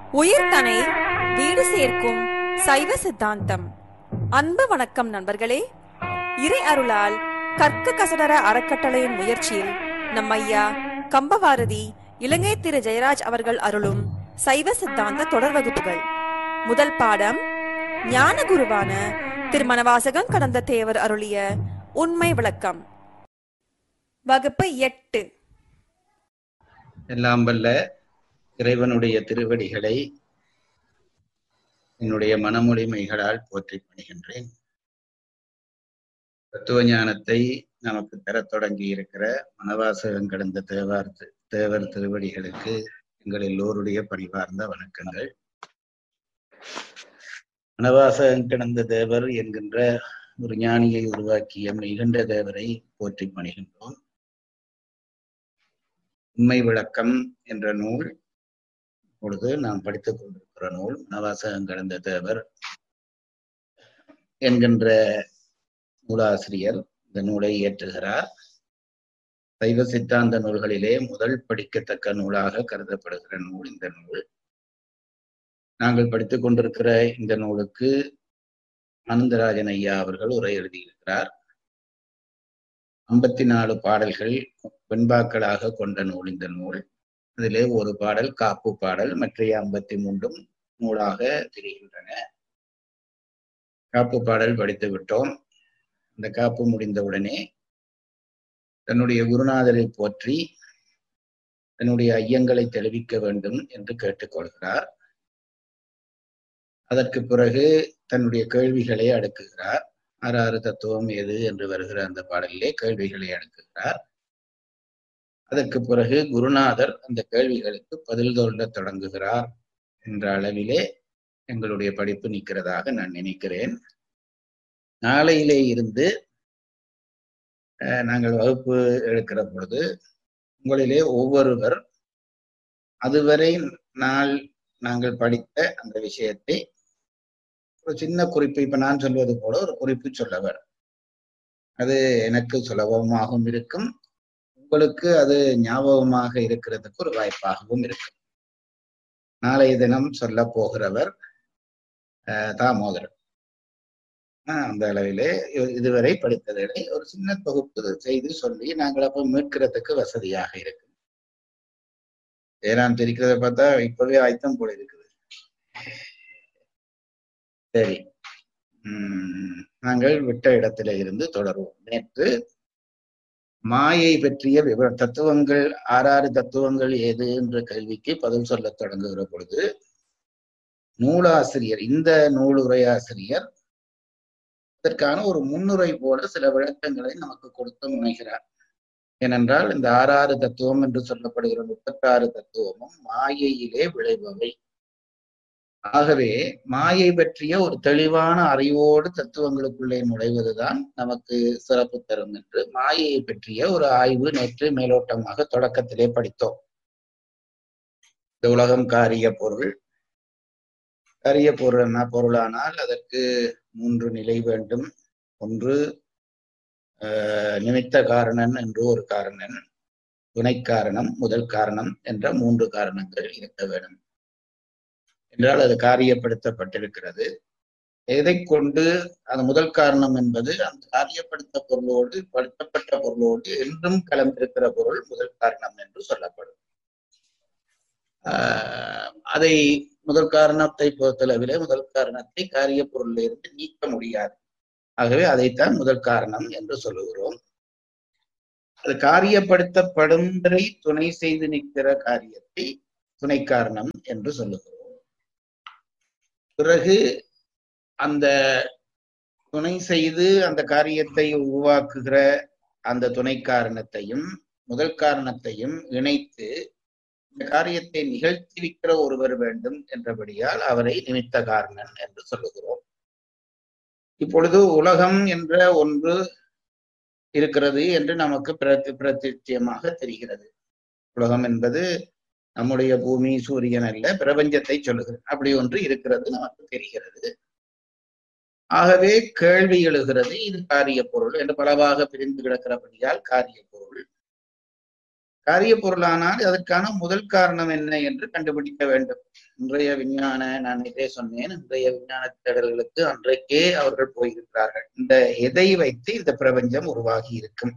உயிர்தனை வீடு சேர்க்கும் சைவ சித்தாந்தம் அன்பு வணக்கம் நண்பர்களே இறை அருளால் கற்க கசடர அறக்கட்டளையின் முயற்சியில் நம் ஐயா கம்பவாரதி இலங்கை திரு ஜெயராஜ் அவர்கள் அருளும் சைவ சித்தாந்த தொடர் வகுப்புகள் முதல் பாடம் ஞான குருவான திருமணவாசகம் கடந்த தேவர் அருளிய உண்மை விளக்கம் வகுப்பு எட்டு எல்லாம் வல்ல இறைவனுடைய திருவடிகளை என்னுடைய மனமொழிமைகளால் போற்றி பணிகின்றேன் தத்துவ ஞானத்தை நமக்கு தரத் தொடங்கி இருக்கிற மனவாசகம் கடந்த தேவார் தி- தேவர் திருவடிகளுக்கு எங்கள் எல்லோருடைய பணிவார்ந்த வணக்கங்கள் மனவாசகம் கிடந்த தேவர் என்கின்ற ஒரு ஞானியை உருவாக்கிய மெய்கண்ட தேவரை போற்றி பணிகின்றோம் உண்மை விளக்கம் என்ற நூல் இப்பொழுது நாம் படித்துக் கொண்டிருக்கிற நூல் நவாசகம் கடந்த தேவர் என்கின்ற நூலாசிரியர் இந்த நூலை இயற்றுகிறார் சைவ சித்தாந்த நூல்களிலே முதல் படிக்கத்தக்க நூலாக கருதப்படுகிற நூல் இந்த நூல் நாங்கள் படித்துக் கொண்டிருக்கிற இந்த நூலுக்கு ஆனந்தராஜன் ஐயா அவர்கள் உரை எழுதியிருக்கிறார் ஐம்பத்தி நாலு பாடல்கள் வெண்பாக்களாக கொண்ட நூல் இந்த நூல் அதிலே ஒரு பாடல் காப்பு பாடல் மற்றைய ஐம்பத்தி மூன்றும் நூலாக திரிகின்றன காப்பு பாடல் படித்து விட்டோம் அந்த காப்பு முடிந்தவுடனே தன்னுடைய குருநாதரை போற்றி தன்னுடைய ஐயங்களை தெளிவிக்க வேண்டும் என்று கேட்டுக்கொள்கிறார் அதற்கு பிறகு தன்னுடைய கேள்விகளை அடுக்குகிறார் ஆறாறு தத்துவம் எது என்று வருகிற அந்த பாடலிலே கேள்விகளை அடுக்குகிறார் அதற்கு பிறகு குருநாதர் அந்த கேள்விகளுக்கு பதில் சொல்ல தொடங்குகிறார் என்ற அளவிலே எங்களுடைய படிப்பு நிற்கிறதாக நான் நினைக்கிறேன் நாளையிலே இருந்து அஹ், நாங்கள் வகுப்பு எடுக்கிற பொழுது உங்களிலே ஒவ்வொருவர் அதுவரை நாள் நாங்கள் படித்த அந்த விஷயத்தை ஒரு சின்ன குறிப்பு இப்ப நான் சொல்வது போல ஒரு குறிப்பு சொல்ல வேண்டும் அது எனக்கு சுலபமாகவும் இருக்கும் உங்களுக்கு அது ஞாபகமாக இருக்கிறதுக்கு ஒரு வாய்ப்பாகவும் இருக்கும் நாளைய தினம் சொல்ல போகிறவர் அஹ், தாமோதரன் அஹ், அந்த அளவிலே இ- இதுவரை படித்ததை ஒரு சின்ன தொகுப்பு செய்து சொல்லி நாங்கள் அப்ப மீட்கிறதுக்கு வசதியாக இருக்கு ஏனாம் தெரிக்கிறத பார்த்தா இப்பவே ஆயத்தம் போல இருக்குது சரி உம் நாங்கள் விட்ட இடத்தில இருந்து தொடருவோம் நேற்று மாயை பற்றிய விவர தத்துவங்கள் ஆறாறு தத்துவங்கள் ஏது என்ற கேள்விக்கு பதில் சொல்லத் தொடங்குகிற பொழுது நூலாசிரியர் இந்த நூலுரையாசிரியர் இதற்கான ஒரு முன்னுரை போல சில விளக்கங்களை நமக்கு கொடுத்து முனைகிறார் ஏனென்றால் இந்த ஆறாறு தத்துவம் என்று சொல்லப்படுகிற முப்பத்தாறு தத்துவமும் மாயையிலே விளைபவை ஆகவே மாயை பற்றிய ஒரு தெளிவான அறிவோடு தத்துவங்களுக்குள்ளே நுழைவதுதான் நமக்கு சிறப்பு தரும் என்று மாயையை பற்றிய ஒரு ஆய்வு நேற்று மேலோட்டமாக தொடக்கத்திலே படித்தோம் இந்த உலகம் காரிய பொருள் காரிய பொருள் பொருளானால் அதற்கு மூன்று நிலை வேண்டும் ஒன்று ஆஹ், நிமித்த காரணன் என்று ஒரு காரணன் துணை காரணம் முதல் காரணம் என்ற மூன்று காரணங்கள் இருக்க வேண்டும் என்றால் அது காரியப்படுத்தப்பட்டிருக்கிறது எதை கொண்டு அந்த முதல் காரணம் என்பது அந்த காரியப்படுத்த பொருளோடு படுத்தப்பட்ட பொருளோடு என்றும் கலந்திருக்கிற பொருள் முதல் காரணம் என்று சொல்லப்படும் ஆஹ் அதை முதல் காரணத்தை பொறுத்தளவிலே முதல் காரணத்தை காரிய பொருளில் இருந்து நீக்க முடியாது ஆகவே அதைத்தான் முதல் காரணம் என்று சொல்லுகிறோம் அது காரியப்படுத்தப்படும் வரை துணை செய்து நிற்கிற காரியத்தை துணை காரணம் என்று சொல்லுகிறோம் பிறகு அந்த துணை செய்து அந்த காரியத்தை உருவாக்குகிற அந்த துணை காரணத்தையும் முதல் காரணத்தையும் இணைத்து இந்த காரியத்தை நிகழ்த்தி வைக்கிற ஒருவர் வேண்டும் என்றபடியால் அவரை நிமித்த காரணன் என்று சொல்லுகிறோம் இப்பொழுது உலகம் என்ற ஒன்று இருக்கிறது என்று நமக்கு பிரதி பிரத்தியமாக தெரிகிறது உலகம் என்பது நம்முடைய பூமி சூரியன் அல்ல பிரபஞ்சத்தை சொல்லுகிறது அப்படி ஒன்று இருக்கிறது நமக்கு தெரிகிறது ஆகவே கேள்வி எழுகிறது இது காரிய பொருள் என்று பலவாக பிரிந்து கிடக்கிறபடியால் காரிய பொருள் காரிய பொருளானால் அதற்கான முதல் காரணம் என்ன என்று கண்டுபிடிக்க வேண்டும் இன்றைய விஞ்ஞான நான் இதே சொன்னேன் இன்றைய விஞ்ஞான தேடல்களுக்கு அன்றைக்கே அவர்கள் போயிருக்கிறார்கள் இந்த எதை வைத்து இந்த பிரபஞ்சம் உருவாகி இருக்கும்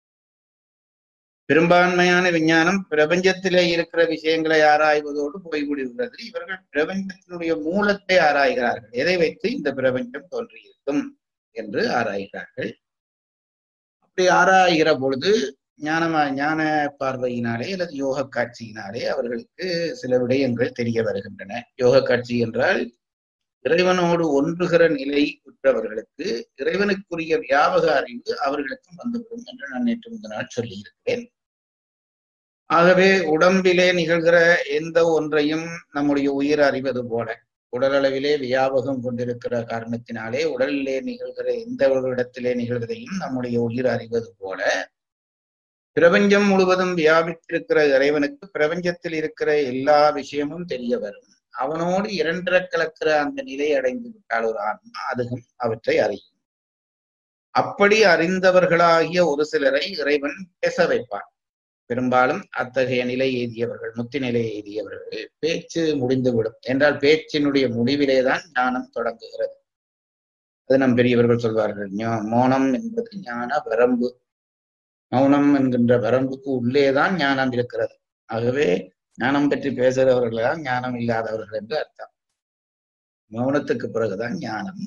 பெரும்பான்மையான விஞ்ஞானம் பிரபஞ்சத்திலே இருக்கிற விஷயங்களை ஆராய்வதோடு போய்விடுகிறது இவர்கள் பிரபஞ்சத்தினுடைய மூலத்தை ஆராய்கிறார்கள் எதை வைத்து இந்த பிரபஞ்சம் தோன்றியிருக்கும் என்று ஆராய்கிறார்கள் அப்படி ஆராய்கிற பொழுது ஞானமா ஞான பார்வையினாலே அல்லது யோக காட்சியினாலே அவர்களுக்கு சில விடயங்கள் தெரிய வருகின்றன யோக காட்சி என்றால் இறைவனோடு ஒன்றுகிற நிலை உற்றவர்களுக்கு இறைவனுக்குரிய வியாபக அறிவு அவர்களுக்கும் வந்துவிடும் என்று நான் நேற்று முந்த நாள் சொல்லியிருக்கிறேன் ஆகவே உடம்பிலே நிகழ்கிற எந்த ஒன்றையும் நம்முடைய உயிர் அறிவது போல உடலளவிலே வியாபகம் கொண்டிருக்கிற காரணத்தினாலே உடலிலே நிகழ்கிற எந்த ஒரு இடத்திலே நிகழ்வதையும் நம்முடைய உயிர் அறிவது போல பிரபஞ்சம் முழுவதும் வியாபித்திருக்கிற இறைவனுக்கு பிரபஞ்சத்தில் இருக்கிற எல்லா விஷயமும் தெரிய வரும் அவனோடு இரண்டர கலக்கிற அந்த நிலை அடைந்து விட்டால் ஒரு ஆன்மா அதுவும் அவற்றை அறியும் அப்படி அறிந்தவர்களாகிய ஒரு சிலரை இறைவன் பேச வைப்பான் பெரும்பாலும் அத்தகைய நிலை எய்தியவர்கள் முத்தி நிலை எய்தியவர்கள் பேச்சு முடிந்துவிடும் என்றால் பேச்சினுடைய முடிவிலேதான் ஞானம் தொடங்குகிறது அது நம் பெரியவர்கள் சொல்வார்கள் மௌனம் என்பது ஞான வரம்பு மௌனம் என்கின்ற வரம்புக்கு உள்ளேதான் ஞானம் இருக்கிறது ஆகவே ஞானம் பற்றி பேசுகிறவர்கள்தான் ஞானம் இல்லாதவர்கள் என்று அர்த்தம் மௌனத்துக்கு பிறகுதான் ஞானம்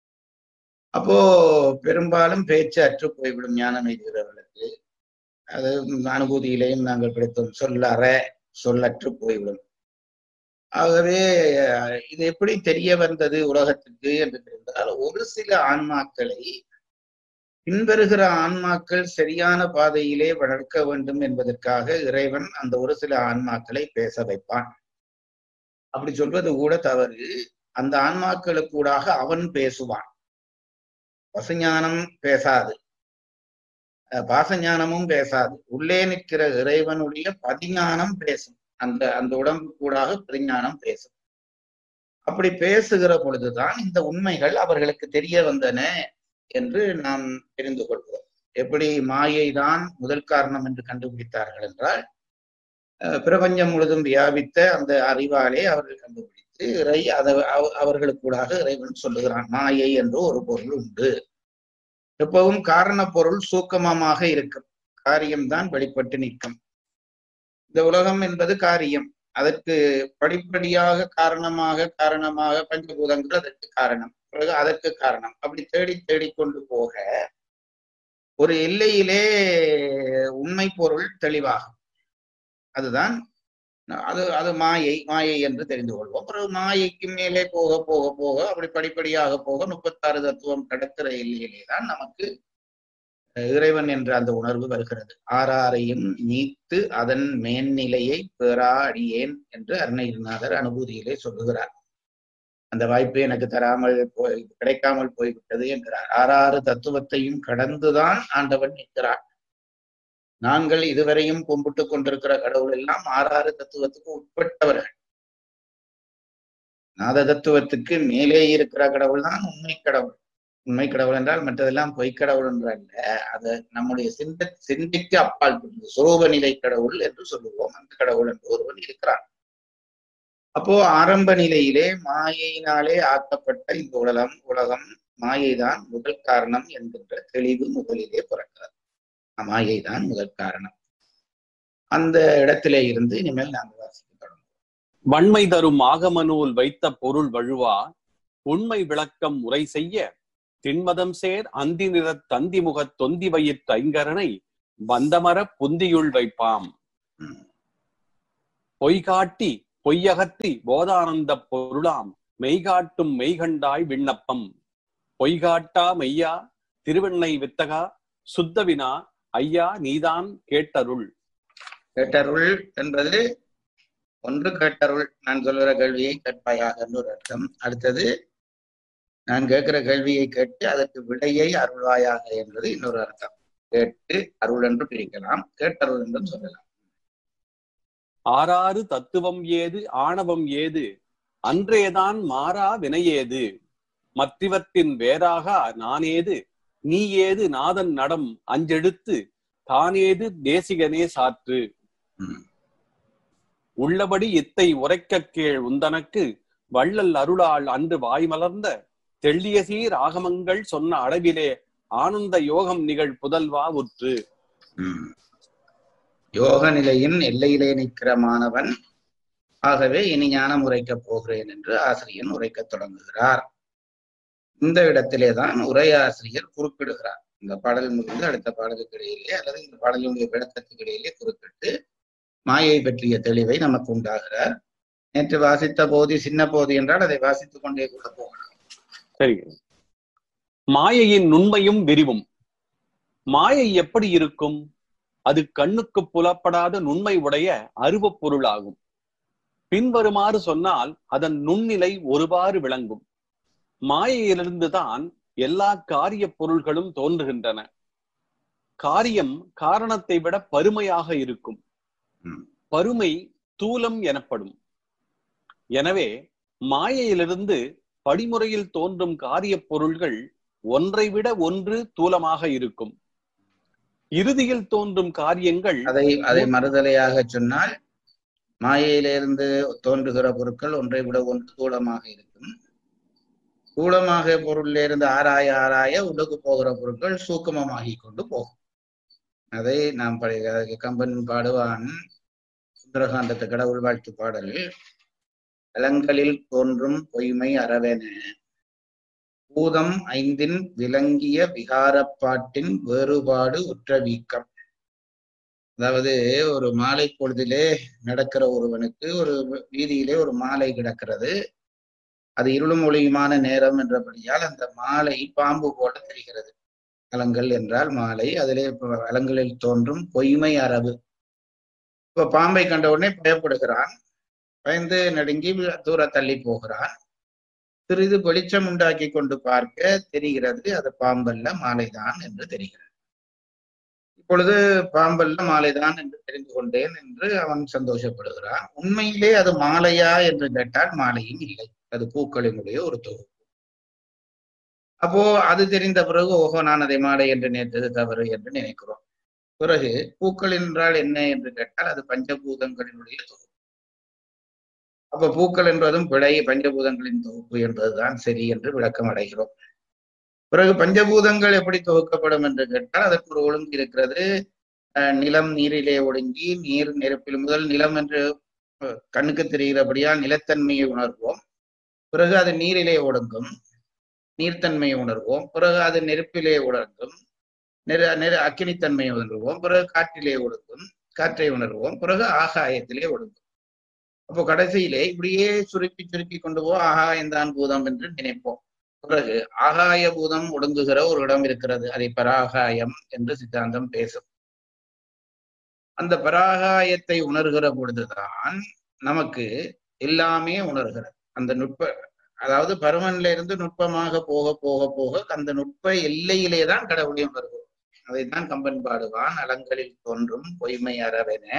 அப்போ பெரும்பாலும் பேச்சு அற்று போய்விடும் ஞானம் எழுதுகிறவர்களுக்கு அது அனுபூதியிலையும் நாங்கள் படித்தோம் சொல்லற சொல்லற்று போய்விடும் ஆகவே இது எப்படி தெரிய வந்தது உலகத்துக்கு என்று தெரிந்தால் ஒரு சில ஆன்மாக்களை பின்வருகிற ஆன்மாக்கள் சரியான பாதையிலே வளர்க்க வேண்டும் என்பதற்காக இறைவன் அந்த ஒரு சில ஆன்மாக்களை பேச வைப்பான் அப்படி சொல்வது கூட தவறு அந்த ஆன்மாக்களுக்கூடாக அவன் பேசுவான் பசுஞானம் பேசாது பாசஞானமும் பேசாது உள்ளே நிற்கிற இறைவனுடைய பதிஞானம் பேசும் அந்த அந்த உடம்பு கூடாக பதிஞானம் பேசும் அப்படி பேசுகிற பொழுதுதான் இந்த உண்மைகள் அவர்களுக்கு தெரிய வந்தன என்று நாம் தெரிந்து கொள்கிறோம் எப்படி மாயை தான் முதல் காரணம் என்று கண்டுபிடித்தார்கள் என்றால் பிரபஞ்சம் முழுதும் வியாபித்த அந்த அறிவாலே அவர்கள் கண்டுபிடித்து இறை அதை அவர்களுக்கூடாக இறைவன் சொல்லுகிறான் மாயை என்று ஒரு பொருள் உண்டு எப்பவும் காரண பொருள் சூக்கமமாக இருக்கும் காரியம்தான் வெளிப்பட்டு நிற்கும் இந்த உலகம் என்பது காரியம் அதற்கு படிப்படியாக காரணமாக காரணமாக பஞ்சபூதங்கள் அதற்கு காரணம் பிறகு அதற்கு காரணம் அப்படி தேடி தேடிக்கொண்டு போக ஒரு எல்லையிலே உண்மை பொருள் தெளிவாகும் அதுதான் அது அது மாயை மாயை என்று தெரிந்து கொள்வோம் பிறகு மாயைக்கு மேலே போக போக போக அப்படி படிப்படியாக போக முப்பத்தாறு தத்துவம் கடக்கிற எல்லையிலே தான் நமக்கு இறைவன் என்ற அந்த உணர்வு வருகிறது ஆறாரையும் நீத்து அதன் மேன்னிலையை பெறா அடியேன் என்று அருணகிரிநாதர் அனுபூதியிலே சொல்லுகிறார் அந்த வாய்ப்பு எனக்கு தராமல் போய் கிடைக்காமல் போய்விட்டது என்கிறார் ஆறாறு தத்துவத்தையும் கடந்துதான் ஆண்டவன் நிற்கிறார் நாங்கள் இதுவரையும் கும்பிட்டு கொண்டிருக்கிற கடவுள் எல்லாம் ஆறாறு தத்துவத்துக்கு உட்பட்டவர்கள் நாத தத்துவத்துக்கு மேலே இருக்கிற கடவுள் தான் உண்மை கடவுள் உண்மை கடவுள் என்றால் மற்றதெல்லாம் பொய்க்கடவுள் என்றல்ல அது நம்முடைய சிந்த சிந்திக்கு அப்பால் சுரூப நிலை கடவுள் என்று சொல்லுவோம் அந்த கடவுள் என்று ஒருவன் இருக்கிறான் அப்போ ஆரம்ப நிலையிலே மாயையினாலே ஆக்கப்பட்ட இந்த உலகம் உலகம் மாயைதான் முதல் காரணம் என்கின்ற தெளிவு முதலிலே பிறக்கிறது மாயைதான் முதல் காரணம் அந்த இடத்திலே இருந்து இனிமேல் நாங்கள் வாசிக்க தொடங்குவோம் வன்மை தரும் ஆகம நூல் வைத்த பொருள் வழுவா உண்மை விளக்கம் முறை செய்ய திண்மதம் சேர் அந்தி நிற தந்தி முகத் தொந்தி வயிற் ஐங்கரனை வந்தமர புந்தியுள் வைப்பாம் பொய்காட்டி பொய்யகத்தி போதானந்த பொருளாம் மெய்காட்டும் மெய்கண்டாய் விண்ணப்பம் பொய்காட்டா மெய்யா திருவெண்ணை வித்தகா சுத்தவினா ஐயா நீதான் கேட்டருள் கேட்டருள் என்பது ஒன்று கேட்டருள் நான் சொல்லுகிற கேள்வியை கேட்பாயாக என்று ஒரு அர்த்தம் அடுத்தது நான் கேட்கிற கேள்வியை கேட்டு அதற்கு விடையை அருள்வாயாக என்பது இன்னொரு அர்த்தம் கேட்டு அருள் என்று பிரிக்கலாம் கேட்டருள் என்றும் சொல்லலாம் ஆறாறு தத்துவம் ஏது ஆணவம் ஏது அன்றேதான் மாறா வினையேது மத்திவத்தின் வேறாக நானேது நீ ஏது நாதன் நடம் அஞ்செழுத்து தானேது தேசிகனே சாற்று ம். உள்ளபடி இத்தை உரைக்கக் கீழ் உந்தனக்கு வள்ளல் அருளால் அன்று வாய் மலர்ந்த தெள்ளிய சீர் ஆகமங்கள் சொன்ன அளவிலே ஆனந்த யோகம் நிகழ் புதல்வா உற்று ம். யோக நிலையின் எல்லையிலே நிற்கிற மாணவன் ஆகவே இனி ஞானம் உரைக்கப் போகிறேன் என்று ஆசிரியன் உரைக்கத் தொடங்குகிறார் இந்த இடத்திலே தான் உரையாசிரியர் குறிப்பிடுகிறார் இந்த பாடல் முடிந்து அடுத்த பாடலுக்கு இடையிலே அல்லது இந்த பாடலுடைய விளக்கத்துக்கு இடையிலே குறிப்பிட்டு மாயை பற்றிய தெளிவை நமக்கு உண்டாகிறார் நேற்று வாசித்த போது சின்ன போது என்றால் அதை வாசித்துக் கொண்டே கூட போகலாம் சரி மாயையின் நுண்மையும் விரிவும் மாயை எப்படி இருக்கும் அது கண்ணுக்கு புலப்படாத நுண்மை உடைய அருவப் பொருளாகும் பின்வருமாறு சொன்னால் அதன் நுண்ணிலை ஒருவாறு விளங்கும் மாயையிலிருந்துதான் எல்லா காரிய பொருள்களும் தோன்றுகின்றன காரியம் காரணத்தை விட பருமையாக இருக்கும் ம். பருமை தூலம் எனப்படும் எனவே மாயையிலிருந்து படிமுறையில் தோன்றும் காரியப் பொருள்கள் ஒன்றை விட ஒன்று தூலமாக இருக்கும் இறுதியில் தோன்றும் காரியங்கள் அதை அதை மறுதலையாக சொன்னால் மாயையிலிருந்து தோன்றுகிற பொருட்கள் ஒன்றை விட ஒன்று தூளமாக இருக்கும் தூளமாக பொருளிலிருந்து ஆராய ஆராய உள்ளுக்கு போகிற பொருட்கள் சூக்குமமாகி கொண்டு போகும் அதை நாம் படி அதுக்கு கம்பன் பாடுவான் சுந்தரகாண்டத்து கடவுள் வாழ்த்து பாடல் கலங்களில் தோன்றும் பொய்மை அறவென பூதம் ஐந்தின் விளங்கிய விகாரப்பாட்டின் வேறுபாடு உற்ற வீக்கம் அதாவது ஒரு மாலை பொழுதிலே நடக்கிற ஒருவனுக்கு ஒரு வீதியிலே ஒரு மாலை கிடக்கிறது அது இருளும் ஒளியுமான நேரம் என்றபடியால் அந்த மாலை பாம்பு போல தெரிகிறது அலங்கள் என்றால் மாலை அதிலே இப்ப அலங்களில் தோன்றும் பொய்மை அரவு இப்ப பாம்பை கண்ட உடனே பயப்படுகிறான் பயந்து நடுங்கி தூர தள்ளி போகிறான் சிறிது வெளிச்சம் உண்டாக்கி கொண்டு பார்க்க தெரிகிறது அது பாம்பல்ல மாலைதான் என்று தெரிகிறது இப்பொழுது பாம்பல்ல மாலைதான் என்று தெரிந்து கொண்டேன் என்று அவன் சந்தோஷப்படுகிறான் உண்மையிலே அது மாலையா என்று கேட்டால் மாலையும் இல்லை அது பூக்களினுடைய ஒரு தொகுப்பு அப்போ அது தெரிந்த பிறகு ஓஹோ நான் அதை மாலை என்று நினைத்தது தவறு என்று நினைக்கிறோம் பிறகு பூக்கள் என்றால் என்ன என்று கேட்டால் அது பஞ்சபூதங்களினுடைய தொகுப்பு அப்ப பூக்கள் என்பதும் பிழை பஞ்சபூதங்களின் தொகுப்பு என்பதுதான் சரி என்று விளக்கம் அடைகிறோம் பிறகு பஞ்சபூதங்கள் எப்படி தொகுக்கப்படும் என்று கேட்டால் அதற்கு ஒரு ஒழுங்கு இருக்கிறது அஹ் நிலம் நீரிலே ஒடுங்கி நீர் நெருப்பில் முதல் நிலம் என்று அஹ், கண்ணுக்கு தெரிகிறபடியால் நிலத்தன்மையை உணர்வோம் பிறகு அது நீரிலே ஒடுங்கும் நீர்த்தன்மையை உணர்வோம் பிறகு அது நெருப்பிலே உணர்ந்தும் நெரு நெரு அக்கினித்தன்மையை உணர்வோம் பிறகு காற்றிலே ஒடுங்கும் காற்றை உணர்வோம் பிறகு ஆகாயத்திலே ஒடுங்கும் அப்போ கடைசியிலே இப்படியே சுருக்கி சுருக்கி கொண்டு போ ஆகாயந்தான் பூதம் என்று நினைப்போம் பிறகு ஆகாய பூதம் ஒடுங்குகிற ஒரு இடம் இருக்கிறது அதை பராகாயம் என்று சித்தாந்தம் பேசும் அந்த பராகாயத்தை உணர்கிற பொழுதுதான் நமக்கு எல்லாமே உணர்கிறது அந்த நுட்ப அதாவது பருமன்ல இருந்து நுட்பமாக போக போக போக அந்த நுட்ப எல்லையிலே தான் கடவுளை உணர்கிறோம் அதைத்தான் கம்பன் பாடுவான் அலங்களில் தோன்றும் பொய்மை அறவென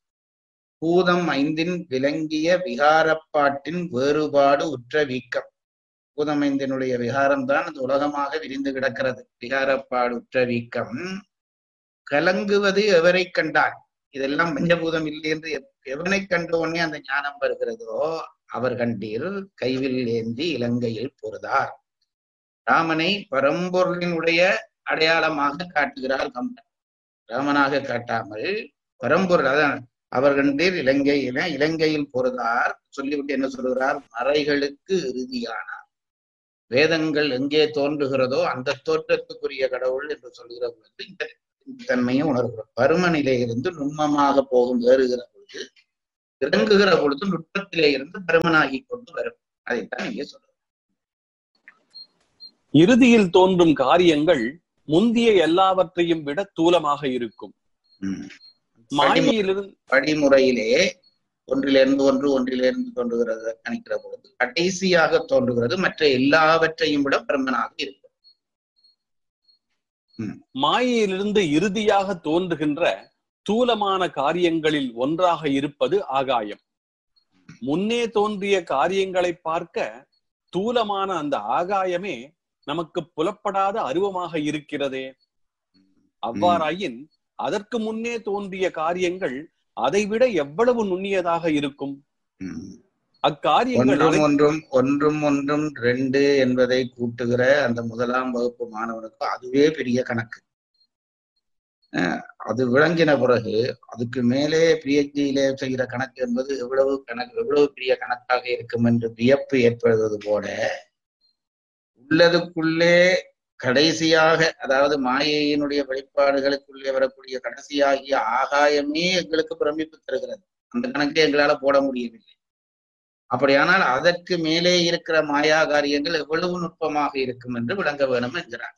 பூதம் ஐந்தின் விளங்கிய விகாரப்பாட்டின் வேறுபாடு உற்ற வீக்கம் பூதம் ஐந்தினுடைய விகாரம் தான் அந்த உலகமாக விரிந்து கிடக்கிறது விகாரப்பாடு உற்ற வீக்கம் கலங்குவது எவரை கண்டால் இதெல்லாம் பஞ்சபூதம் இல்லை என்று எப்- எவனை கண்ட உடனே அந்த ஞானம் வருகிறதோ அவர் கண்டீர் கைவில் ஏந்தி இலங்கையில் பொருதார் ராமனை பரம்பொருளினுடைய அடையாளமாக காட்டுகிறார் கம்பன் ராமனாக காட்டாமல் பரம்பொருள் அதான் அவர் கண்டீர் இலங்கையில இலங்கையில் பொருதார் சொல்லிவிட்டு என்ன சொல்கிறார் மறைகளுக்கு இறுதியானார் வேதங்கள் எங்கே தோன்றுகிறதோ அந்த தோற்றத்துக்குரிய கடவுள் என்று சொல்கிற பொழுது இந்த தன்மையை உணர்கிறோம் பருமனிலே இருந்து நுண்மமாக போகும் ஏறுகிற பொழுது இறங்குகிற பொழுது நுட்பத்திலே இருந்து பருமனாகி கொண்டு வரும் அதைத்தான் இங்கே சொல்றோம் இறுதியில் தோன்றும் காரியங்கள் முந்திய எல்லாவற்றையும் விட தூலமாக இருக்கும் உம். மாயையிலிருந்து படிமுறையிலே ஒன்றிலிருந்து ஒன்று ஒன்றிலிருந்து தோன்றுகிறது கணிக்கிற பொழுது கடைசியாக தோன்றுகிறது மற்ற எல்லாவற்றையும் விட பருமனாக இருக்கும் மாயையிலிருந்து இறுதியாக தோன்றுகின்ற தூலமான காரியங்களில் ஒன்றாக இருப்பது ஆகாயம் முன்னே தோன்றிய காரியங்களை பார்க்க தூலமான அந்த ஆகாயமே நமக்கு புலப்படாத அருவமாக இருக்கிறதே அவ்வாறாயின் அதற்கு முன்னே தோன்றிய காரியங்கள் அதைவிட எவ்வளவு நுண்ணியதாக இருக்கும் ம். அக்காரியங்கள் ஒன்றும் அனை- ஒன்றும் ஒன்றும் ஒன்றும் ரெண்டு என்பதை கூட்டுகிற அந்த முதலாம் வகுப்பு மாணவனுக்கு அதுவே பெரிய கணக்கு அஹ் அது விளங்கின பிறகு அதுக்கு மேலே பிஹெச்டியிலே செய்கிற கணக்கு என்பது எவ்வளவு கணக்கு எவ்வளவு பெரிய கணக்காக இருக்கும் என்று வியப்பு ஏற்படுவது போல உள்ளதுக்குள்ளே கடைசியாக அதாவது மாயையினுடைய வெளிப்பாடுகளுக்குள்ளே வரக்கூடிய கடைசியாகிய ஆகாயமே எங்களுக்கு பிரமிப்பு தருகிறது அந்த கணக்கை எங்களால போட முடியவில்லை அப்படியானால் அதற்கு மேலே இருக்கிற மாயா காரியங்கள் எவ்வளவு நுட்பமாக இருக்கும் என்று விளங்க வேணும் என்கிறார்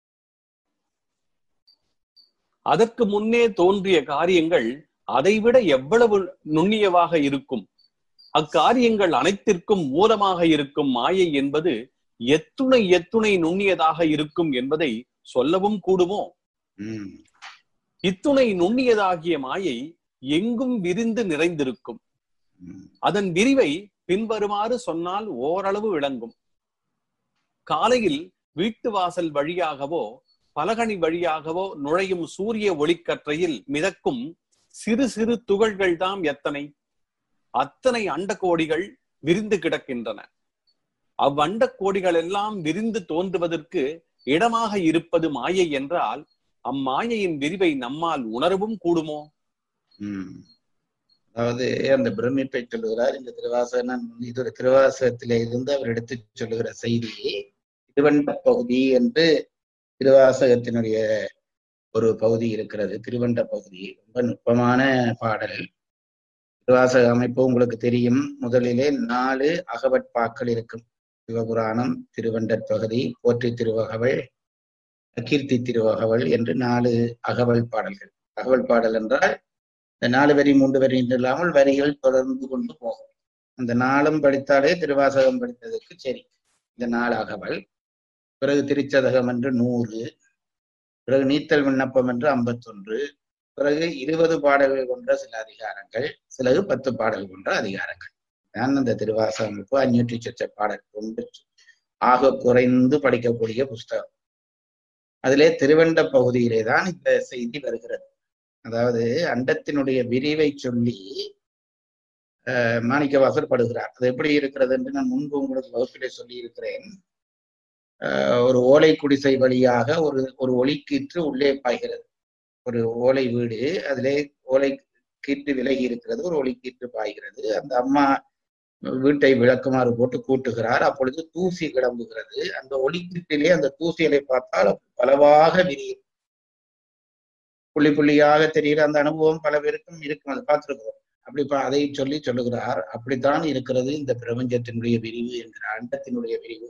அதற்கு முன்னே தோன்றிய காரியங்கள் அதைவிட எவ்வளவு நுண்ணியவாக இருக்கும் அக்காரியங்கள் அனைத்திற்கும் மூலமாக இருக்கும் மாயை என்பது எத்துணை எத்துணை நுண்ணியதாக இருக்கும் என்பதை சொல்லவும் கூடுமோ உம் இத்துணை நுண்ணியதாகிய மாயை எங்கும் விரிந்து நிறைந்திருக்கும் உம் அதன் விரிவை பின்வருமாறு சொன்னால் ஓரளவு விளங்கும் காலையில் வீட்டு வாசல் வழியாகவோ பலகணி வழியாகவோ நுழையும் சூரிய ஒளிக்கற்றையில் மிதக்கும் சிறு சிறு துகள்கள் தாம் எத்தனை அத்தனை அண்டகோடிகள் விரிந்து கிடக்கின்றன அவ்வண்ட கோடிகள் எல்லாம் விரிந்து தோன்றுவதற்கு இடமாக இருப்பது மாயை என்றால் அம்மாயையின் விரிவை நம்மால் உணரவும் கூடுமோ உம் அதாவது அந்த பிரமிப்பை சொல்லுகிறார் இந்த திருவாசகன் இது ஒரு திருவாசகத்திலே இருந்து அவர் எடுத்து சொல்லுகிற செய்தி திருவண்ட பகுதி என்று திருவாசகத்தினுடைய ஒரு பகுதி இருக்கிறது திருவண்ட பகுதி ரொம்ப நுட்பமான பாடல் திருவாசக அமைப்பு உங்களுக்கு தெரியும் முதலிலே நாலு அகவட்பாக்கள் இருக்கும் சிவபுராணம் திருவண்டற் பகுதி போற்றி திருவகவல் கீர்த்தி திருவகவல் என்று நாலு அகவல் பாடல்கள் அகவல் பாடல் என்றால் இந்த நாலு வரி மூன்று வரி என்று இல்லாமல் வரிகள் தொடர்ந்து கொண்டு போகும் அந்த நாளும் படித்தாலே திருவாசகம் படித்ததற்கு சரி இந்த நாலு அகவல் பிறகு திருச்சதகம் என்று நூறு பிறகு நீத்தல் விண்ணப்பம் என்று ஐம்பத்தொன்று பிறகு இருபது பாடல்கள் கொண்ட சில அதிகாரங்கள் சிலது பத்து பாடல் கொண்ட அதிகாரங்கள் தான் அந்த திருவாசக அமைப்பு அஞ்சூற்றி சொச்ச பாடல் ரொம்ப ஆக குறைந்து படிக்கக்கூடிய புஸ்தகம் அதிலே திருவண்ட பகுதியிலே தான் இந்த செய்தி வருகிறது அதாவது அண்டத்தினுடைய விரிவை சொல்லி அஹ், மாணிக்கவாசர் படுகிறார் அது எப்படி இருக்கிறது என்று நான் முன்பு உங்களுக்கு வகுப்பிலே சொல்லி இருக்கிறேன் அஹ், ஒரு ஓலை குடிசை வழியாக ஒரு ஒரு ஒளிக்கீற்று உள்ளே பாய்கிறது ஒரு ஓலை வீடு அதிலே ஓலை கீற்று விலகி இருக்கிறது ஒரு ஒளிக்கீற்று பாய்கிறது அந்த அம்மா வீட்டை விளக்குமாறு போட்டு கூட்டுகிறார் அப்பொழுது தூசி கிளம்புகிறது அந்த ஒளிக்கீற்றிலே அந்த தூசிகளை பார்த்தால் பலவாக விரியும் புள்ளி புள்ளியாக தெரிகிற அந்த அனுபவம் பல பேருக்கும் இருக்கும் அதை பார்த்திருக்கிறோம் அப்படி பா- அதை சொல்லி சொல்லுகிறார் அப்படித்தான் இருக்கிறது இந்த பிரபஞ்சத்தினுடைய விரிவு என்கிற அண்டத்தினுடைய விரிவு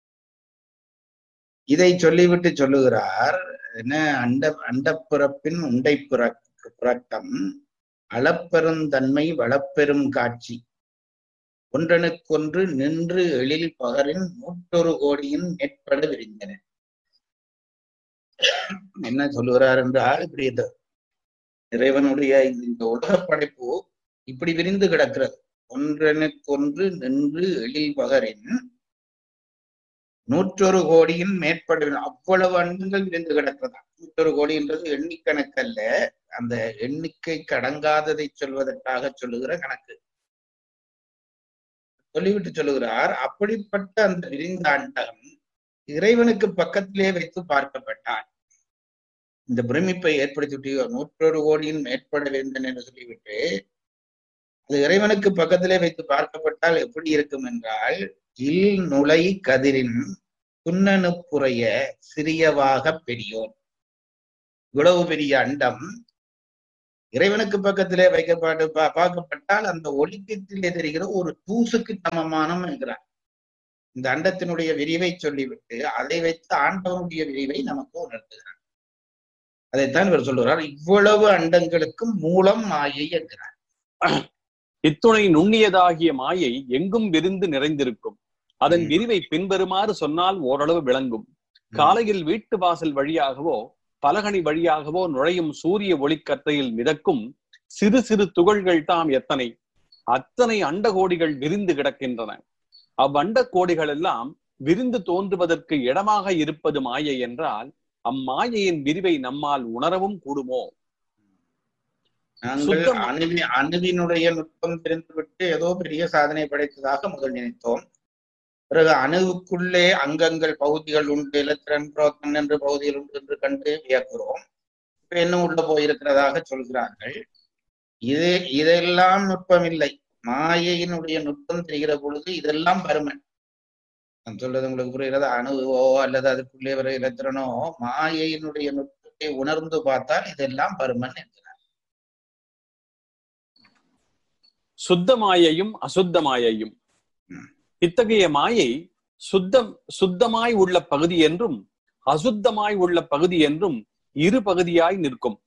இதை சொல்லிவிட்டு சொல்லுகிறார் என்ன அண்ட அண்டப்பிறப்பின் உண்டை புறக்- புறக்கம் அளப்பெருந்தன்மை வளப்பெரும் காட்சி ஒன்றனுக்கொன்று நின்று எழில் பகரின் நூற்றொரு கோடியின் மேற்பட விரிந்தன என்ன சொல்லுகிறார் என்றால் இப்படி இந்த இறைவனுடைய இந்த- இந்த உலக படைப்பு இப்படி விரிந்து கிடக்கிறது ஒன்றனுக்கொன்று நின்று எழில் பகரின் நூற்றொரு கோடியின் மேற்பட அவ்வளவு அண்டங்கள் விரிந்து கிடக்கிறதா நூற்றொரு கோடி என்றது எண்ணிக்கணக்கல்ல அந்த எண்ணிக்கைக்கு அடங்காததை சொல்வதற்காக சொல்லுகிற கணக்கு சொல்லிவிட்டு சொல்லுகிறார் அப்படிப்பட்ட அந்த விரிந்த அண்டம் இறைவனுக்கு பக்கத்திலே வைத்து பார்க்கப்பட்டார் இந்த பிரமிப்பை ஏற்படுத்திவிட்டு நூற்றொரு கோடியின் மேற்பட வேந்தன் என்று சொல்லிவிட்டு அது இறைவனுக்கு பக்கத்திலே வைத்து பார்க்கப்பட்டால் எப்படி இருக்கும் என்றால் இல் நுழை கதிரின் துண்ணனுப்புறைய சிறியவாக பெரியோன் இவ்வளவு பெரிய அண்டம் இறைவனுக்கு பக்கத்திலே வைக்கப்பட்டு பா- பார்க்கப்பட்டால் அந்த ஒளிக்கத்திலே தெரிகிற ஒரு தூசுக்கு சமமானம் என்கிறார் இந்த அண்டத்தினுடைய விரிவை சொல்லிவிட்டு அதை வைத்து ஆண்டவனுடைய விரிவை நமக்கு உணர்த்துகிறார் அதைத்தான் இவர் சொல்லுகிறார் இவ்வளவு அண்டங்களுக்கும் மூலம் மாயை என்கிறார் இத்துணை நுண்ணியதாகிய மாயை எங்கும் விரிந்து நிறைந்திருக்கும் அதன் ம். விரிவை பின்வருமாறு சொன்னால் ஓரளவு விளங்கும் காலையில் வீட்டு வாசல் வழியாகவோ பலகணி வழியாகவோ நுழையும் சூரிய ஒளிக்கற்றையில் மிதக்கும் சிறு சிறு துகள்கள் தாம் எத்தனை அத்தனை அண்டகோடிகள் விரிந்து கிடக்கின்றன அவ்வண்ட கோடிகள் எல்லாம் விரிந்து தோன்றுவதற்கு இடமாக இருப்பது மாயை என்றால் அம்மாயையின் விரிவை நம்மால் உணரவும் கூடுமோ நாங்கள் சுத்தம். அணுவி அணுவினுடைய நுட்பம் தெரிந்துவிட்டு ஏதோ பெரிய சாதனை படைத்ததாக முதல் நினைத்தோம் பிறகு அணுவுக்குள்ளே அங்கங்கள் பகுதிகள் உண்டு எலக்ட்ரன் புரோத்தன் என்று பகுதிகள் உண்டு என்று கண்டு வியக்கிறோம் இப்ப இன்னும் உள்ள போயிருக்கிறதாக சொல்கிறார்கள் இது இதெல்லாம் நுட்பம் இல்லை மாயையினுடைய நுட்பம் தெரிகிற பொழுது இதெல்லாம் பருமன் நான் சொல்றது உங்களுக்கு புரிகிறது அணுவோ அல்லது அதுக்குள்ளே வர இலத்திரனோ மாயையினுடைய நுட்பத்தை உணர்ந்து பார்த்தால் இதெல்லாம் பருமன் என்கிறார் சுத்த மாயையும் அசுத்த மாயையும் ம். இத்தகைய மாயை சுத்தம் சுத்தமாய் உள்ள பகுதி என்றும் அசுத்தமாய் உள்ள பகுதி என்றும் இரு பகுதியாய் நிற்கும்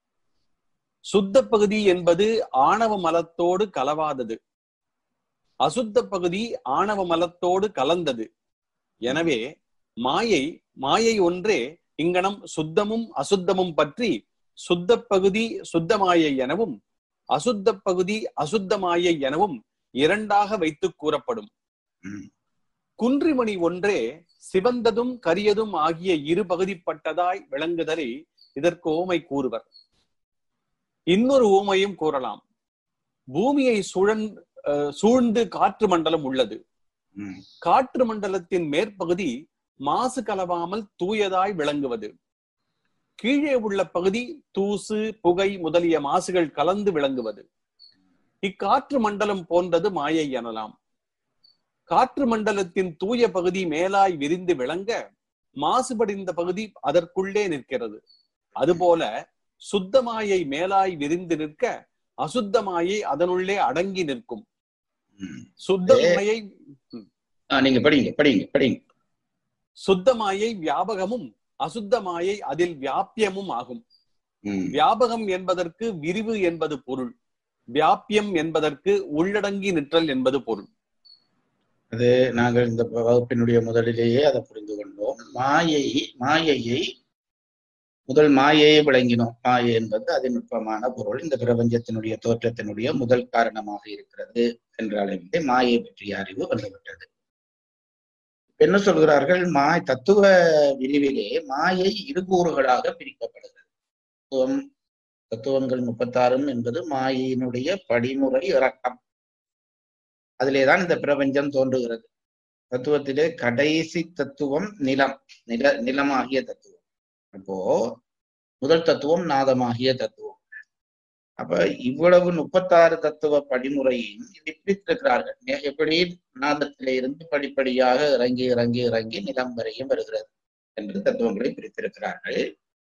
சுத்த பகுதி என்பது ஆணவ மலத்தோடு கலவாதது அசுத்த பகுதி ஆணவ மலத்தோடு கலந்தது எனவே மாயை மாயை ஒன்றே இங்கனம் சுத்தமும் அசுத்தமும் பற்றி சுத்த பகுதி சுத்த மாயை எனவும் அசுத்த பகுதி அசுத்த மாயை எனவும் இரண்டாக வைத்து கூறப்படும் ம். குன்றிமணி ஒன்றே சிவந்ததும் கரியதும் ஆகிய இரு பகுதிப்பட்டதாய் விளங்குதலை இதற்கு ஓமை கூறுவர் இன்னொரு ஊமையும் கூறலாம் பூமியை சுழன் அஹ், சூழ்ந்து காற்று மண்டலம் உள்ளது ம். காற்று மண்டலத்தின் மேற்பகுதி மாசு கலவாமல் தூயதாய் விளங்குவது கீழே உள்ள பகுதி தூசு புகை முதலிய மாசுகள் கலந்து விளங்குவது இக்காற்று மண்டலம் போன்றது மாயை எனலாம் காற்று மண்டலத்தின் தூய பகுதி மேலாய் விரிந்து விளங்க மாசுபடிந்த பகுதி அதற்குள்ளே நிற்கிறது அதுபோல சுத்த மாயை மேலாய் விரிந்து நிற்க அசுத்த மாயை அதனுள்ளே அடங்கி நிற்கும் ம். சுத்த மாயை ஆ, நீங்க படிங்க படிங்க படிங்க சுத்த மாயை வியாபகமும் அசுத்த மாயை அதில் வியாபியமும் ஆகும் ம். வியாபகம் என்பதற்கு விரிவு என்பது பொருள் வியாபியம் என்பதற்கு உள்ளடங்கி நிற்றல் என்பது பொருள் அது நாங்கள் இந்த வகுப்பினுடைய முதலிலேயே அதை புரிந்து கொண்டோம் மாயை மாயையை முதல் மாயையை விளங்கினோம் மாயை என்பது அதிநுட்பமான பொருள் இந்த பிரபஞ்சத்தினுடைய தோற்றத்தினுடைய முதல் காரணமாக இருக்கிறது என்ற அளவிலே மாயை பற்றிய அறிவு வந்துவிட்டது என்ன சொல்கிறார்கள் மாய் தத்துவ விரிவிலே மாயை இரு கூறுகளாக பிரிக்கப்படுகிறது தத்துவம் தத்துவங்கள் முப்பத்தாறும் என்பது மாயையினுடைய படிமுறை இறக்கம் அதிலேதான் இந்த பிரபஞ்சம் தோன்றுகிறது தத்துவத்திலே கடைசி தத்துவம் நிலம் நில நிலமாகிய தத்துவம் அப்போ முதல் தத்துவம் நாதமாகிய தத்துவம் அப்ப இவ்வளவு முப்பத்தாறு தத்துவ படிமுறையும் இதை பிரித்திருக்கிறார்கள் நே- எப்படி நாதத்திலே இருந்து படிப்படியாக இறங்கி இறங்கி இறங்கி நிலம் வரையும் வருகிறது என்று தத்துவங்களை பிரித்திருக்கிறார்கள்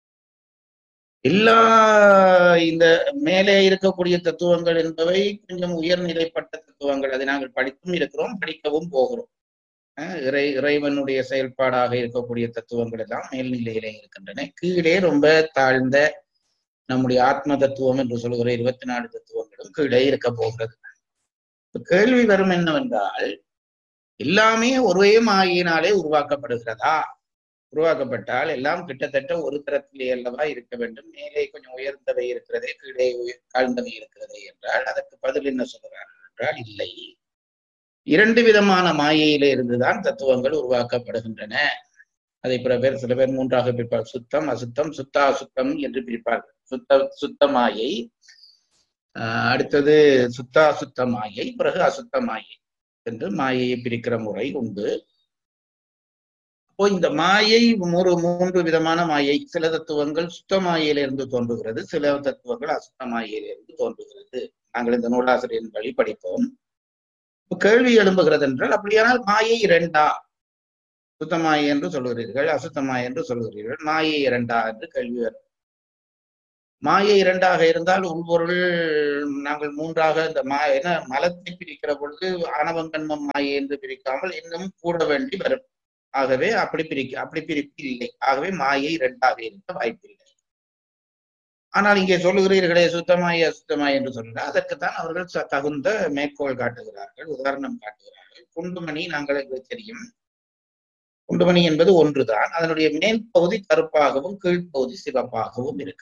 எல்லா இந்த மேலே இருக்கக்கூடிய தத்துவங்கள் என்பவை கொஞ்சம் உயர்நிலைப்பட்ட தத்துவங்கள் அதை நாங்கள் படித்தும் இருக்கிறோம் படிக்கவும் போகிறோம் அஹ் இறை இறைவனுடைய செயல்பாடாக இருக்கக்கூடிய தத்துவங்கள் எல்லாம் மேல்நிலையிலே இருக்கின்றன கீழே ரொம்ப தாழ்ந்த நம்முடைய ஆத்ம தத்துவம் என்று சொல்கிற இருபத்தி நாலு தத்துவங்களும் கீழே இருக்க போகிறது இப்ப கேள்வி வரும் என்னவென்றால் எல்லாமே ஒரே மாயினாலே உருவாக்கப்படுகிறதா உருவாக்கப்பட்டால் எல்லாம் கிட்டத்தட்ட ஒரு தரத்திலே அல்லவா இருக்க வேண்டும் மேலே கொஞ்சம் உயர்ந்தவை இருக்கிறதே கீழே உயர் தாழ்ந்தவை இருக்கிறதே என்றால் அதற்கு பதில் என்ன சொல்கிறார்கள் என்றால் இல்லை இரண்டு விதமான மாயையிலே இருந்துதான் தத்துவங்கள் உருவாக்கப்படுகின்றன அதை பிற பேர் சில பேர் மூன்றாக பிரிப்பார் சுத்தம் அசுத்தம் சுத்தா சுத்தம் என்று பிரிப்பார்கள் சுத்த சுத்த மாயை ஆஹ் அடுத்தது சுத்தா சுத்த மாயை பிறகு அசுத்த மாயை என்று மாயையை பிரிக்கிற முறை உண்டு அப்போ இந்த மாயை மூன்று மூன்று விதமான மாயை சில தத்துவங்கள் சுத்த மாயையிலிருந்து தோன்றுகிறது சில தத்துவங்கள் அசுத்த மாயையிலிருந்து தோன்றுகிறது நாங்கள் இந்த நூலாசிரியரின் வழி படிப்போம் இப்ப கேள்வி எழும்புகிறது என்றால் அப்படியானால் மாயை இரண்டா சுத்தமாயை என்று சொல்கிறீர்கள் அசுத்தமாய் என்று சொல்கிறீர்கள் மாயை இரண்டா என்று கேள்வி வரும் மாயை இரண்டாக இருந்தால் உள்பொருள் நாங்கள் மூன்றாக இந்த மா என மலத்தை பிரிக்கிற பொழுது ஆணவங்கன்மம் மாயை என்று பிரிக்காமல் இன்னும் கூட வேண்டி வரும் ஆகவே அப்படி பிரிக்க அப்படி பிரிப்பு இல்லை ஆகவே மாயை இரண்டாக இருக்க வாய்ப்பில்லை ஆனால் இங்கே சொல்லுகிறீர்களே சுத்தமாய் அசுத்தமாய் என்று சொல்கிறார் அதற்குத்தான் அவர்கள் ச- தகுந்த மேற்கோள் காட்டுகிறார்கள் உதாரணம் காட்டுகிறார்கள் குண்டுமணி நாங்களுக்கு தெரியும் குண்டுமணி என்பது ஒன்றுதான் அதனுடைய மேல் பகுதி கருப்பாகவும் கீழ்ப்பகுதி சிவப்பாகவும் இருக்கு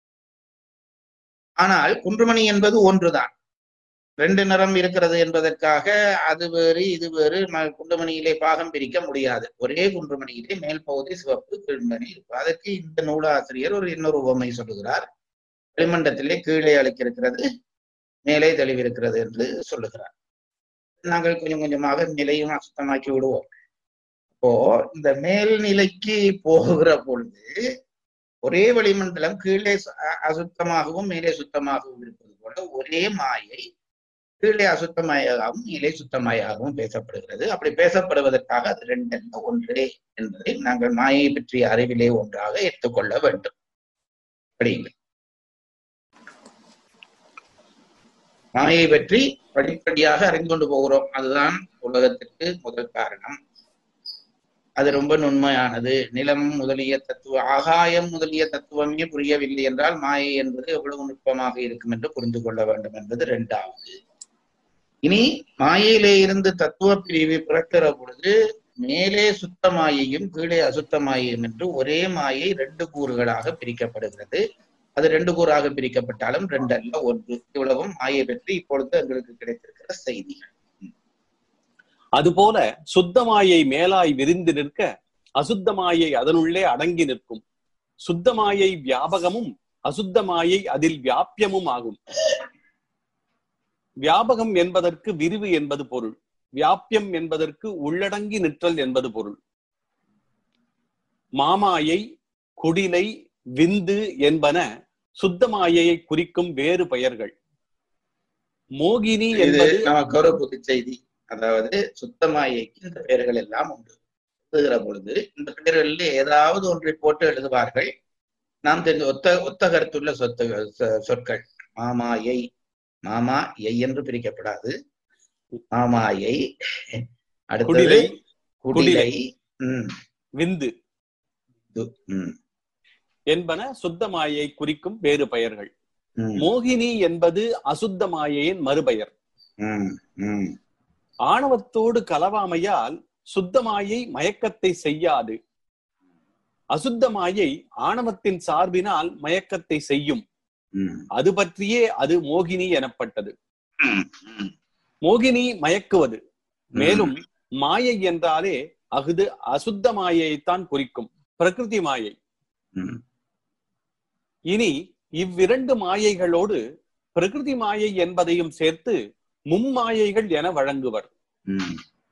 ஆனால் குன்றுமணி என்பது ஒன்றுதான் ரெண்டு நிறம் இருக்கிறது என்பதற்காக அது வேறு இது வேறு ம- குண்டுமணியிலே பாகம் பிரிக்க முடியாது ஒரே குன்றுமணியிலே மேல் பகுதி சிவப்பு கீழ்மணி இருக்கும் அதற்கு இந்த நூலாசிரியர் ஒரு இன்னொரு உவமை சொல்லுகிறார் வளிமண்டலத்திலே கீழே அழுக்கிருக்கிறது மேலே தெளிவிருக்கிறது என்று சொல்லுகிறார் நாங்கள் கொஞ்சம் கொஞ்சமாக நிலையும் அசுத்தமாக்கி விடுவோம் இப்போ இந்த மேல்நிலைக்கு போகிற பொழுது ஒரே வளிமண்டலம் கீழே சு- அ- அசுத்தமாகவும் மேலே சுத்தமாகவும் இருப்பது போல ஒரே மாயை கீழே அசுத்தமாயாகவும் மேலே சுத்தமாயாகவும் பேசப்படுகிறது அப்படி பேசப்படுவதற்காக அது ரெண்டல்ல ஒன்றே என்பதை நாங்கள் மாயை பற்றிய அறிவிலே ஒன்றாக எடுத்துக்கொள்ள வேண்டும் படியுங்கள் மாயை பற்றி படிப்படியாக அறிந்து கொண்டு போகிறோம் அதுதான் உலகத்திற்கு முதல் காரணம் அது ரொம்ப நுண்மையானது நிலம் முதலிய தத்துவ ஆகாயம் முதலிய தத்துவமே புரியவில்லை என்றால் மாயை என்பது எவ்வளவு நுட்பமாக இருக்கும் என்று புரிந்து கொள்ள வேண்டும் என்பது இரண்டாவது இனி மாயையிலே இருந்து தத்துவ பிரிவு பிறக்கிற பொழுது மேலே சுத்த மாயையும் கீழே அசுத்த மாயையும் என்று ஒரே மாயை ரெண்டு கூறுகளாக பிரிக்கப்படுகிறது அது ரெண்டு கூறாக பிரிக்கப்பட்டாலும் ரெண்டு அல்ல ஒன்று இவ்வளவும் மாயை பற்றி இப்பொழுது எங்களுக்கு கிடைத்திருக்கிற செய்திகள் அதுபோல சுத்தமாயை மேலாய் விரிந்து நிற்க அசுத்தமாயை அதனுள்ளே அடங்கி நிற்கும் சுத்தமாயை வியாபகமும் அசுத்தமாயை அதில் வியாபியமும் ஆகும் வியாபகம் என்பதற்கு விரிவு என்பது பொருள் வியாபியம் என்பதற்கு உள்ளடங்கி நிற்றல் என்பது பொருள் மாமாயை குடிலை விந்து என்பன சுத்தமாயையை குறிக்கும் வேறு பெயர்கள் மோகினி இது என்பது நமக்கு ஒரு புது செய்தி அதாவது சுத்தமாயைக்கு இந்த பெயர்கள் எல்லாம் உண்டு எழுதுகிற பொழுது இந்த பெயர்களில் ஏதாவது ஒன்றை போட்டு எழுதுவார்கள் நாம் தெரிஞ்ச ஒத்த ஒத்த கருத்துள்ள சொத்து சொ- சொற்கள் மாமாயை மாமா எய் என்று பிரிக்கப்படாது மாமாயை அடுத்தது குடிலை குடிலை உம் விந்து இது, உம் என்பன சுத்தமாயை குறிக்கும் வேறு பெயர்கள் உம் மோகினி என்பது அசுத்த மாயையின் மறுபெயர் உம் உம் ஆணவத்தோடு கலவாமையால் சுத்தமாயை மயக்கத்தை செய்யாது அசுத்த மாயை ஆணவத்தின் சார்பினால் மயக்கத்தை செய்யும் உம் அது பற்றியே அது மோகினி எனப்பட்டது உம் உம் மோகினி மயக்குவது மேலும் மாயை என்றாலே அகுது அசுத்த மாயையைத்தான் குறிக்கும் பிரகிருதி மாயை உம் இனி இவ்விரண்டு மாயைகளோடு பிரகிருதி மாயை என்பதையும் சேர்த்து மும்மாயைகள் என வழங்குவர் உம்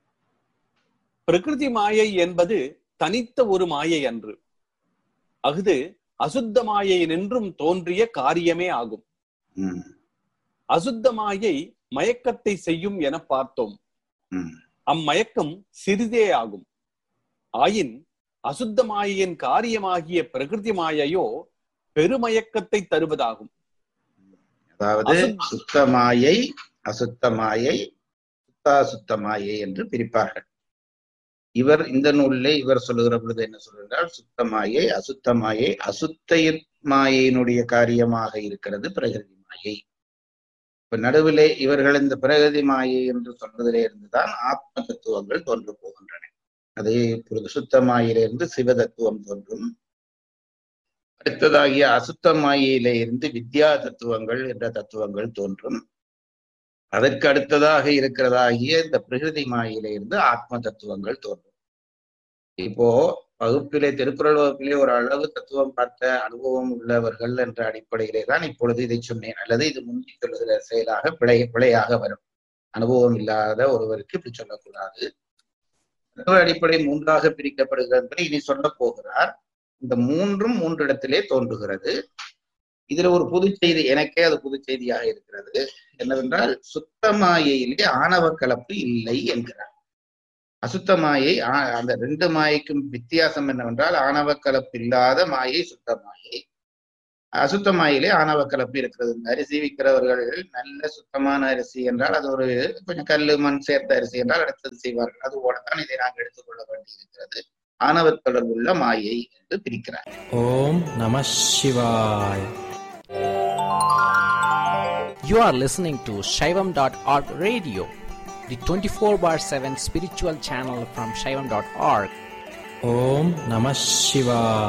பிரகிருதி மாயை என்பது தனித்த ஒரு மாயை அன்று அஃது அசுத்த மாயை நின்றும் தோன்றிய காரியமே ஆகும் உம் அசுத்த மாயை மயக்கத்தை செய்யும் என பார்த்தோம் உம் அம்மயக்கம் சிறிதே ஆகும் ஆயின் அசுத்த மாயையின் காரியமாகிய பிரகிருதி மாயையோ பெருமயக்கத்தை தருவதாகும் அதாவது அசுத்த- சுத்தமாயை அசுத்தமாயை சுத்தாசுத்தமாயை என்று பிரிப்பார்கள் இவர் இந்த நூலிலே இவர் சொல்லுகிற பொழுது என்ன சொல்கிறார் சுத்தமாயை அசுத்தமாயை அசுத்த மாயையினுடைய காரியமாக இருக்கிறது பிரகிருதி மாயை இப்ப நடுவிலே இவர்கள் இந்த பிரகதி மாயை என்று சொன்னதிலே இருந்துதான் ஆத்ம தத்துவங்கள் தோன்று போகின்றன அது இப்பொழுது சுத்த மாயிலிருந்து சிவ தத்துவம் தோன்றும் அடுத்ததாகிய அசுத்த மாயையிலே இருந்து வித்யா தத்துவங்கள் என்ற தத்துவங்கள் தோன்றும் அதற்கு அடுத்ததாக இருக்கிறதாகிய இந்த பிரகிருதி மாயிலே இருந்து ஆத்ம தத்துவங்கள் தோன்றும் இப்போ வகுப்பிலே திருக்குறள் வகுப்பிலே ஒரு அளவு தத்துவம் பார்த்த அனுபவம் உள்ளவர்கள் என்ற அடிப்படையிலே தான் இப்பொழுது இதை சொன்னேன் அல்லது இது முந்தி சொல்லுகிற செயலாக பிழை பிழையாக வரும் அனுபவம் இல்லாத ஒருவருக்கு இப்படி சொல்லக்கூடாது தத்துவ அடிப்படை மூன்றாக பிரிக்கப்படுகிறது என்பதை இனி சொல்ல போகிறார் இந்த மூன்றும் மூன்று இடத்திலே தோன்றுகிறது இதுல ஒரு புது செய்தி எனக்கே அது புது செய்தியாக இருக்கிறது என்னவென்றால் சுத்தமாயையிலே ஆணவ கலப்பு இல்லை என்கிறார் அசுத்த மாயை ஆ- அந்த ரெண்டு மாயைக்கும் வித்தியாசம் என்னவென்றால் ஆணவ கலப்பு இல்லாத மாயை சுத்த மாயை அசுத்த மாயிலே ஆணவ கலப்பு இருக்கிறது இந்த அரிசி விற்கிறவர்கள் நல்ல சுத்தமான அரிசி என்றால் அது ஒரு கொஞ்சம் கல்லு மண் சேர்த்த அரிசி என்றால் அடுத்தது செய்வார்கள் அது போலத்தான் இதை நாங்கள் எடுத்துக்கொள்ள வேண்டி இருக்கிறது ஆணவ தொடர்புள்ள மாயை என்று பிரிக்கிறார் ஓம் நம சிவாய் You are listening to Shaivam.org radio, the 24 bar 7 spiritual channel from Shaivam.org. ஓம் நம சிவாய்